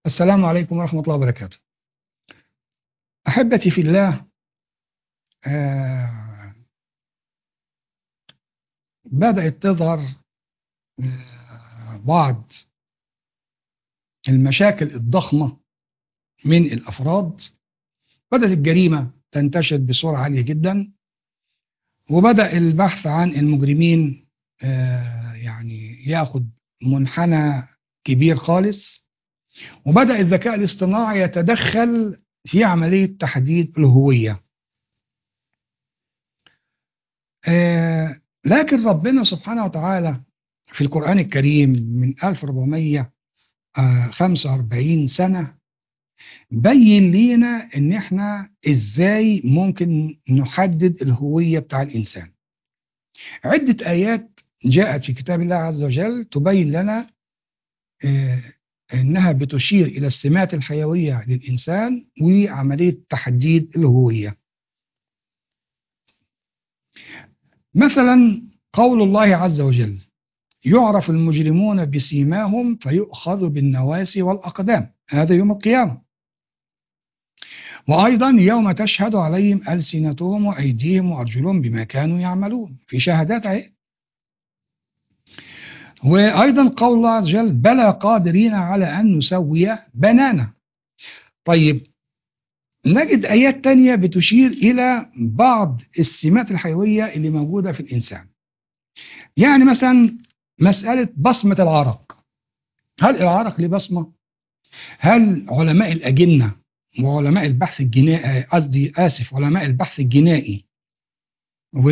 السلام عليكم ورحمة الله وبركاته أحبتي في الله آه بدأت تظهر آه بعض المشاكل الضخمة من الأفراد بدأت الجريمة تنتشر بسرعة عالية جدا وبدأ البحث عن المجرمين آه يعني ياخد منحنى كبير خالص وبدأ الذكاء الاصطناعي يتدخل في عملية تحديد الهوية آه لكن ربنا سبحانه وتعالى في القرآن الكريم من 1445 سنة بين لينا ان احنا ازاي ممكن نحدد الهوية بتاع الانسان عدة ايات جاءت في كتاب الله عز وجل تبين لنا آه انها بتشير الى السمات الحيويه للانسان وعمليه تحديد الهويه. مثلا قول الله عز وجل: يعرف المجرمون بسيماهم فيؤخذ بالنواسي والاقدام، هذا يوم القيامه. وايضا يوم تشهد عليهم السنتهم وايديهم وارجلهم بما كانوا يعملون، في شهادات اهي. وأيضا قول الله عز وجل بلى قادرين على أن نسوي بنانا طيب نجد آيات تانية بتشير إلى بعض السمات الحيوية اللي موجودة في الإنسان يعني مثلا مسألة بصمة العرق هل العرق له بصمة؟ هل علماء الأجنة وعلماء البحث الجنائي قصدي آسف علماء البحث الجنائي و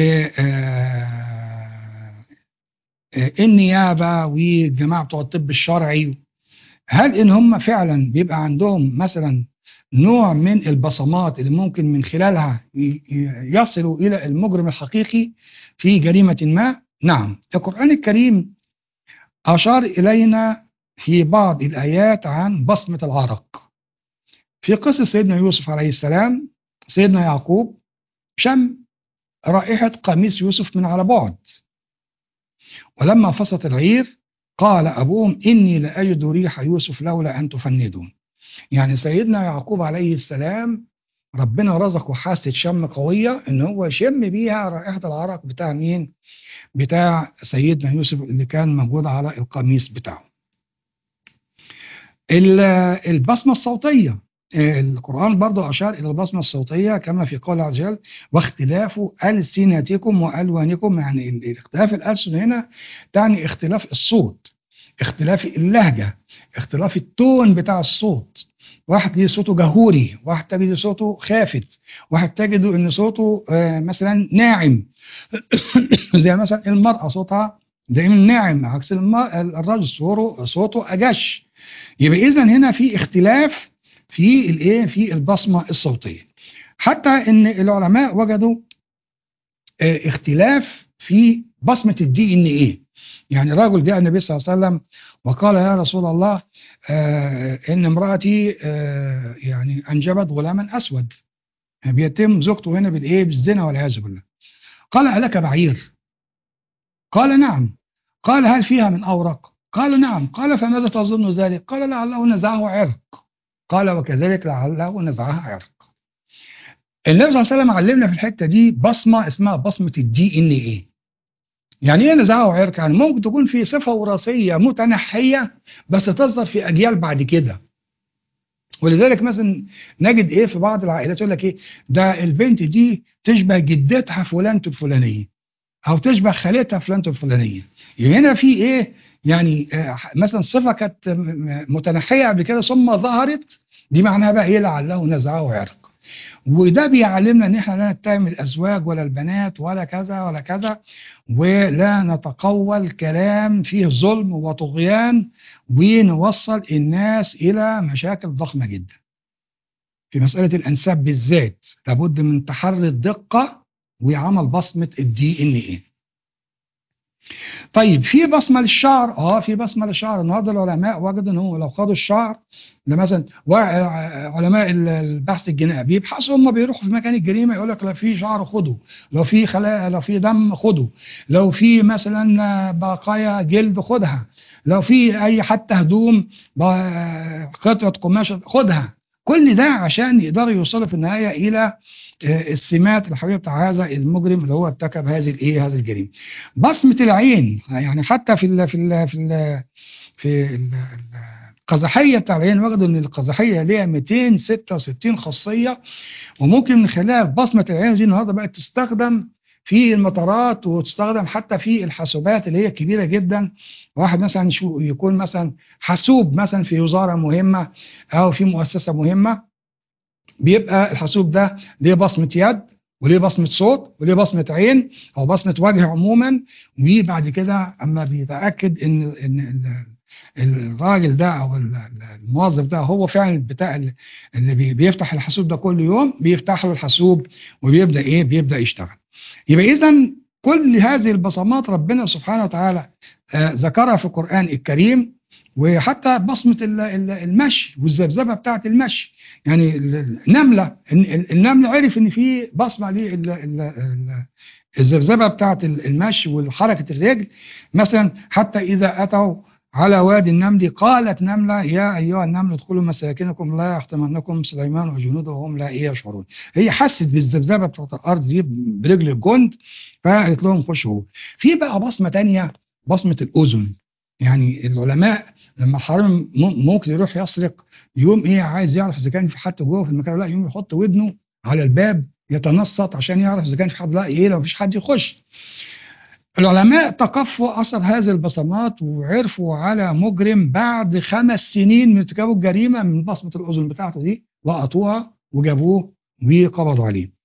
النيابه والجماعه بتوع الطب الشرعي هل ان هم فعلا بيبقى عندهم مثلا نوع من البصمات اللي ممكن من خلالها يصلوا الى المجرم الحقيقي في جريمه ما؟ نعم، القران الكريم اشار الينا في بعض الايات عن بصمه العرق. في قصه سيدنا يوسف عليه السلام سيدنا يعقوب شم رائحه قميص يوسف من على بعد. ولما فصلت العير قال أبوهم إني لأجد ريح يوسف لولا أن تفندون يعني سيدنا يعقوب عليه السلام ربنا رزقه حاسة شم قوية إن هو يشم بيها رائحة العرق بتاع مين؟ بتاع سيدنا يوسف اللي كان موجود على القميص بتاعه. البصمة الصوتية القرآن برضو أشار إلى البصمة الصوتية كما في قول عز وجل واختلاف ألسنتكم وألوانكم يعني اختلاف الألسن هنا تعني اختلاف الصوت اختلاف اللهجة اختلاف التون بتاع الصوت واحد ليه صوته جهوري واحد تجد صوته خافت واحد تجد ان صوته آه مثلا ناعم زي مثلا المرأة صوتها دايما ناعم عكس الرجل صوته صوته أجش يبقى إذا هنا في اختلاف في الايه في البصمه الصوتيه حتى ان العلماء وجدوا اه اختلاف في بصمه الدي ان ايه يعني رجل جاء النبي صلى الله عليه وسلم وقال يا رسول الله اه ان امراتي اه يعني انجبت غلاما اسود بيتم زوجته هنا بالايه بالزنا والعياذ بالله قال الك بعير قال نعم قال هل فيها من اورق قال نعم قال فماذا تظن ذلك قال لعله نزعه عرق قال وكذلك لعله نزعها عرق النبي صلى الله عليه وسلم علمنا في الحته دي بصمه اسمها بصمه الدي ان ايه يعني ايه نزعه عرق يعني ممكن تكون في صفه وراثيه متنحيه بس تظهر في اجيال بعد كده ولذلك مثلا نجد ايه في بعض العائلات يقول لك ايه ده البنت دي تشبه جدتها فلانة الفلانيه او تشبه خالتها فلانة الفلانيه يعني هنا في ايه يعني مثلا صفه كانت متنحيه قبل كده ثم ظهرت دي معناها بقى ايه لعله نزعه عرق وده بيعلمنا ان احنا لا نتهم الازواج ولا البنات ولا كذا ولا كذا ولا نتقول كلام فيه ظلم وطغيان ونوصل الناس الى مشاكل ضخمه جدا. في مساله الانساب بالذات لابد من تحري الدقه وعمل بصمه الدي ان ايه. طيب في بصمه للشعر اه في بصمه للشعر النهارده العلماء وجدوا ان هم لو خدوا الشعر ده مثلا وا- علماء ال- البحث الجنائي بيبحثوا هم بيروحوا في مكان الجريمه يقول لك لو في شعر خده لو في خلايا لو في دم خده لو في مثلا بقايا جلد خدها لو في اي حتى هدوم ب- قطعه قماشه خدها كل ده عشان يقدروا يوصلوا في النهايه الى آه، السمات الحقيقيه بتاع هذا المجرم اللي هو ارتكب هذه الايه هذه الجريمه بصمه العين يعني حتى في ال في ال في ال في ال- القزحيه بتاع العين وجدوا ان القزحيه ليها 266 خاصيه وممكن من خلال بصمه العين دي النهارده بقت تستخدم في المطارات وتستخدم حتى في الحاسوبات اللي هي كبيره جدا واحد مثلا يشو- يكون مثلا حاسوب مثلا في وزاره مهمه او في مؤسسه مهمه بيبقى الحاسوب ده ليه بصمه يد وليه بصمه صوت وليه بصمه عين او بصمه وجه عموما وبعد كده اما بيتاكد ان ان ال- الراجل ده او ال- ال- الموظف ده هو فعلا بتاع ال- اللي بي- بيفتح الحاسوب ده كل يوم بيفتح له الحاسوب وبيبدا ايه بيبدا يشتغل يبقى اذا كل هذه البصمات ربنا سبحانه وتعالى آه، ذكرها في القران الكريم وحتى بصمه ال- ال- المشي والذبذبه بتاعه المشي يعني ال- النمله ال- ال- النمل عرف ان في بصمه للذبذبه بتاعه المشي وحركه الرجل مثلا حتى اذا اتوا على وادي النمل قالت نملة يا أيها النمل ادخلوا مساكنكم لا يحطمنكم سليمان وجنوده وهم لا إيه يشعرون هي حست بالذبذبة بتاعت الأرض دي برجل الجند فقالت لهم خشوا جوه في بقى بصمة تانية بصمة الأذن يعني العلماء لما الحرامي م- ممكن يروح يسرق يوم ايه عايز يعرف اذا كان في حد جوه في المكان ولا لا يوم يحط ودنه على الباب يتنصت عشان يعرف اذا كان في حد لا ايه لو مفيش حد يخش العلماء تقفوا اثر هذه البصمات وعرفوا على مجرم بعد خمس سنين من ارتكاب الجريمه من بصمه الاذن بتاعته دي لقطوها وجابوه وقبضوا عليه.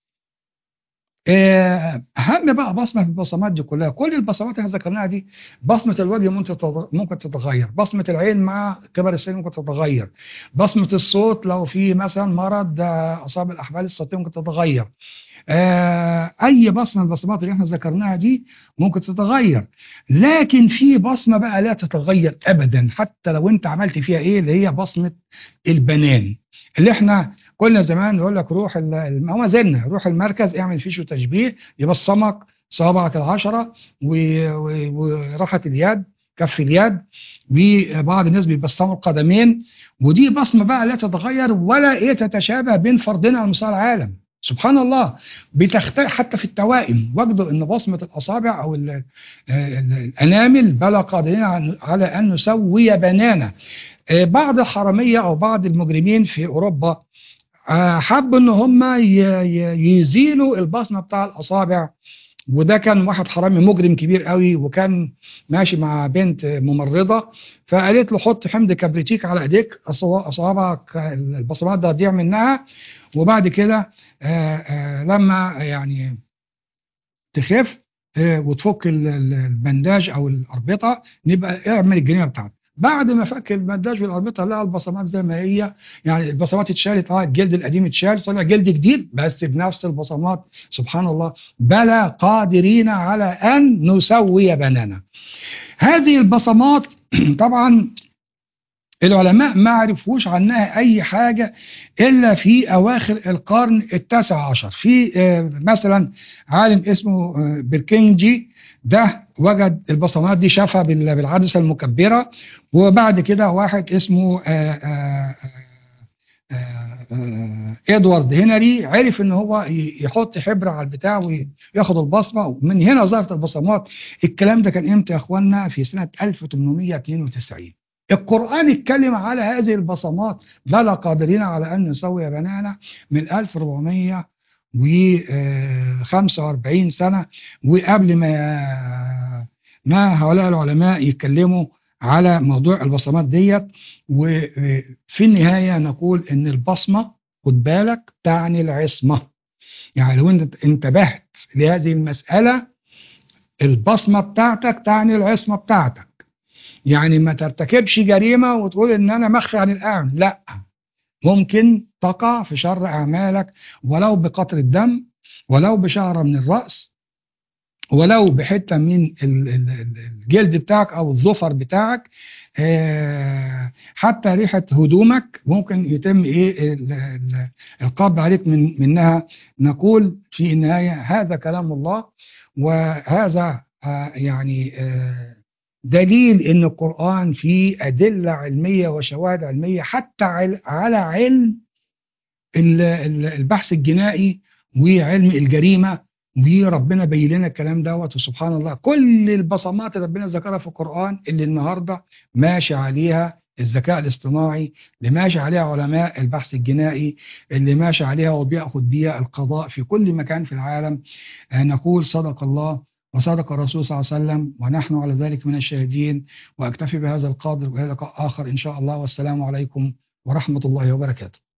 آه، اهم بقى بصمه في البصمات دي كلها كل البصمات اللي احنا ذكرناها دي بصمه الوجه ممكن تتغ- ممكن تتغير بصمه العين مع كبر السن ممكن تتغير بصمه الصوت لو في مثلا مرض آه، اصاب الاحبال الصوتيه ممكن تتغير آه، اي بصمه من البصمات اللي احنا ذكرناها دي ممكن تتغير لكن في بصمه بقى لا تتغير ابدا حتى لو انت عملت فيها ايه اللي هي بصمه البنان اللي احنا كنا زمان نقول لك روح ال- الم- هو زلنا روح المركز اعمل فيش تشبيه يبصمك صوابعك العشره و- و- وراحه اليد كف اليد وبعض الناس بيبصموا القدمين ودي بصمه بقى لا تتغير ولا ايه تتشابه بين فردين على مستوى العالم سبحان الله بتختلف حتى في التوائم وجدوا ان بصمه الاصابع او ال- ال- الانامل بلا قادرين عن- على ان نسوي بنانه آه، بعض الحراميه او بعض المجرمين في اوروبا آه، حبوا ان هم ي- ي- يزيلوا البصمه بتاع الاصابع وده كان واحد حرامي مجرم كبير قوي وكان ماشي مع بنت ممرضه فقالت له حط حمض كبريتيك على ايديك أصوا- اصابعك البصمات ده هتضيع منها وبعد كده آه، آه، لما يعني تخف آه، وتفك ال- ال- البنداج او الاربطه نبقى اعمل الجريمه بتاعتك بعد ما فك البنداج والاربطه لقى البصمات زي ما هي يعني البصمات اتشالت اه الجلد القديم اتشال طلع جلد جديد بس بنفس البصمات سبحان الله بلا قادرين على ان نسوي بنانا هذه البصمات طبعا العلماء ما عرفوش عنها اي حاجه الا في اواخر القرن التاسع عشر في آه، مثلا عالم اسمه آه، بيركينجي ده وجد البصمات دي شافها بال- بالعدسه المكبره وبعد كده واحد اسمه آه، آه، آه، آه، ادوارد هنري عرف ان هو ي- يحط حبر على البتاع وياخد البصمه ومن هنا ظهرت البصمات الكلام ده كان امتى يا اخوانا في سنه 1892 القرآن اتكلم على هذه البصمات بلا قادرين على أن نسوي بنانا من 1445 سنة وقبل ما ما هؤلاء العلماء يتكلموا على موضوع البصمات ديت وفي النهاية نقول إن البصمة خد بالك تعني العصمة يعني لو أنت انتبهت لهذه المسألة البصمة بتاعتك تعني العصمة بتاعتك يعني ما ترتكبش جريمة وتقول ان انا مخفي عن الاعين لا ممكن تقع في شر اعمالك ولو بقطر الدم ولو بشعرة من الرأس ولو بحته من ال- ال- ال- الجلد بتاعك او الظفر بتاعك آه، حتى ريحه هدومك ممكن يتم ايه ال- ال- القبض عليك من منها نقول في النهايه هذا كلام الله وهذا آه، يعني آه، دليل ان القران فيه ادله علميه وشواهد علميه حتى عل- على علم ال- ال- البحث الجنائي وعلم الجريمه وربنا بين لنا الكلام دوت وسبحان الله كل البصمات اللي ربنا ذكرها في القران اللي النهارده ماشي عليها الذكاء الاصطناعي اللي ماشي عليها علماء البحث الجنائي اللي ماشي عليها وبياخد بيها القضاء في كل مكان في العالم آه، نقول صدق الله وصدق الرسول صلى الله عليه وسلم ونحن على ذلك من الشاهدين واكتفي بهذا القدر والى لقاء اخر ان شاء الله والسلام عليكم ورحمه الله وبركاته